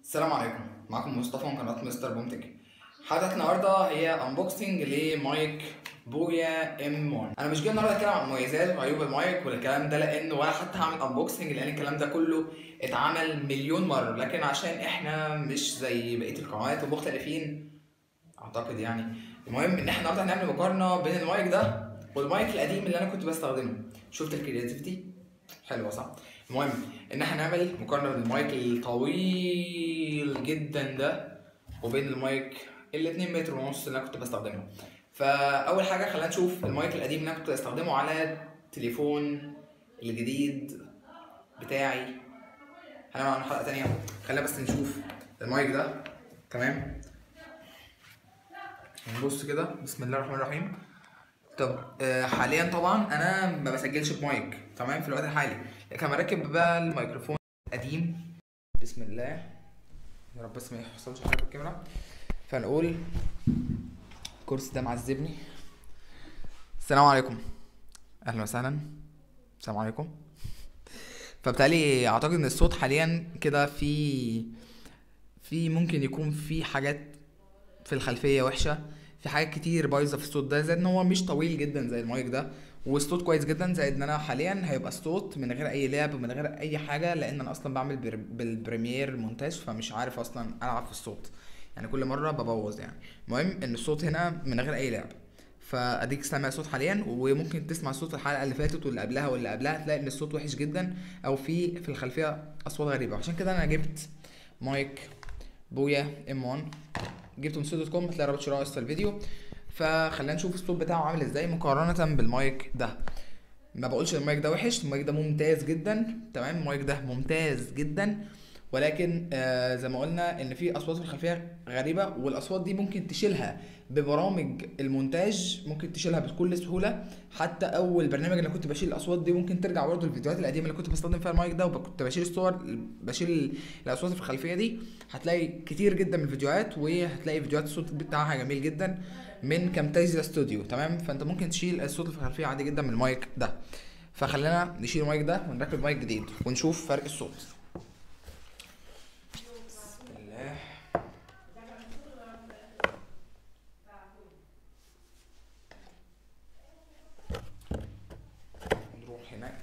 السلام عليكم معكم مصطفى من قناة مستر بومتك حلقة النهاردة هي انبوكسنج لمايك بويا ام 1 انا مش جاي النهارده اتكلم عن مميزات وعيوب المايك والكلام ده لان ولا حتى هعمل انبوكسنج لان الكلام ده كله اتعمل مليون مرة لكن عشان احنا مش زي بقية القنوات ومختلفين اعتقد يعني المهم ان احنا النهارده هنعمل مقارنة بين المايك ده والمايك القديم اللي انا كنت بستخدمه شفت الكرياتيفيتي حلوة صح المهم ان احنا نعمل مقارنه بين المايك الطويل جدا ده وبين المايك ال 2 متر ونص اللي انا كنت بستخدمه فاول حاجه خلينا نشوف المايك القديم اللي انا كنت بستخدمه على التليفون الجديد بتاعي هنعمل عنه حلقه تانية خلينا بس نشوف المايك ده تمام نبص كده بسم الله الرحمن الرحيم طب آه، حاليا طبعا انا ما بسجلش بمايك تمام في الوقت الحالي لكن لما اركب بقى الميكروفون القديم بسم الله يا رب بس ما يحصلش حاجه في الكاميرا فنقول الكرسي ده معذبني السلام عليكم اهلا وسهلا السلام عليكم فبالتالي اعتقد ان الصوت حاليا كده في في ممكن يكون في حاجات في الخلفيه وحشه في حاجات كتير بايظه في الصوت ده زائد ان هو مش طويل جدا زي المايك ده والصوت كويس جدا زائد ان انا حاليا هيبقى الصوت من غير اي لعب ومن غير اي حاجه لان انا اصلا بعمل بر- بالبريمير مونتاج فمش عارف اصلا العب في الصوت يعني كل مره ببوظ يعني المهم ان الصوت هنا من غير اي لعب فاديك سامع الصوت حاليا وممكن تسمع صوت الحلقه اللي فاتت واللي قبلها واللي قبلها تلاقي ان الصوت وحش جدا او في في الخلفيه اصوات غريبه عشان كده انا جبت مايك بويا ام 1 جبته من سي دوت كوم هتلاقي رابط شراء اسفل الفيديو فخلينا نشوف الصوت بتاعه عامل ازاي مقارنة بالمايك ده ما بقولش المايك ده وحش المايك ده ممتاز جدا تمام المايك ده ممتاز جدا ولكن آه زي ما قلنا ان في اصوات في الخلفيه غريبه والاصوات دي ممكن تشيلها ببرامج المونتاج ممكن تشيلها بكل سهوله حتى اول برنامج اللي كنت بشيل الاصوات دي ممكن ترجع برضه الفيديوهات القديمه اللي كنت بستخدم فيها المايك ده وكنت بشيل الصور بشيل الاصوات في الخلفيه دي هتلاقي كتير جدا من الفيديوهات وهتلاقي فيديوهات الصوت بتاعها جميل جدا من كامتازيا ستوديو تمام فانت ممكن تشيل الصوت اللي في الخلفيه عادي جدا من المايك ده فخلينا نشيل المايك ده ونركب مايك جديد ونشوف فرق الصوت بسم الله نروح هناك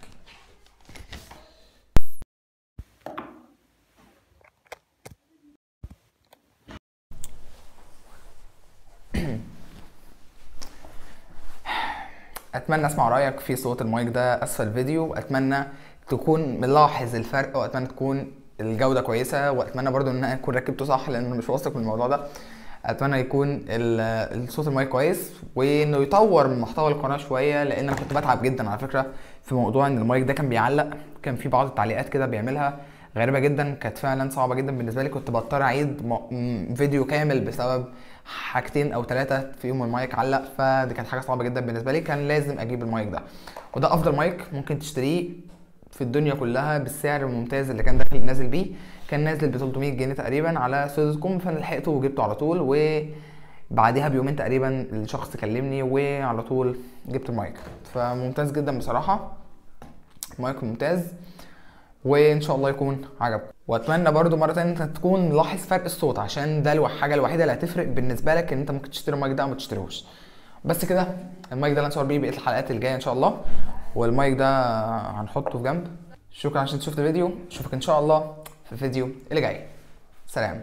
اتمنى اسمع رايك في صوت المايك ده اسفل الفيديو واتمنى تكون ملاحظ الفرق واتمنى تكون الجوده كويسه واتمنى برضو ان انا اكون ركبته صح لان انا مش واثق من الموضوع ده اتمنى يكون ال- الصوت المايك كويس وانه يطور من محتوى القناه شويه لان انا كنت بتعب جدا على فكره في موضوع ان المايك ده كان بيعلق كان في بعض التعليقات كده بيعملها غريبه جدا كانت فعلا صعبه جدا بالنسبه لي كنت بضطر اعيد م- م- فيديو كامل بسبب حاجتين او ثلاثه فيهم المايك علق فدي كانت حاجه صعبه جدا بالنسبه لي كان لازم اجيب المايك ده وده افضل مايك ممكن تشتريه في الدنيا كلها بالسعر الممتاز اللي كان داخل نازل بيه كان نازل ب 300 جنيه تقريبا على سويس كوم فانا لحقته وجبته على طول وبعديها بيومين تقريبا الشخص كلمني وعلى طول جبت المايك فممتاز جدا بصراحه مايك ممتاز وان شاء الله يكون عجبكم واتمنى برضو مره تانية انت تكون ملاحظ فرق الصوت عشان ده الحاجه الوحيده اللي هتفرق بالنسبه لك ان انت ممكن تشتري المايك ده او ما تشتريهوش بس كده المايك ده اللي هنصور بيه بقيه الحلقات الجايه ان شاء الله والمايك ده هنحطه في جنب شكرا عشان شفت الفيديو اشوفك ان شاء الله في الفيديو اللي جاي سلام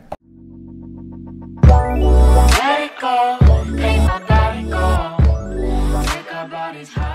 Let it go, make my body go. Take our bodies high.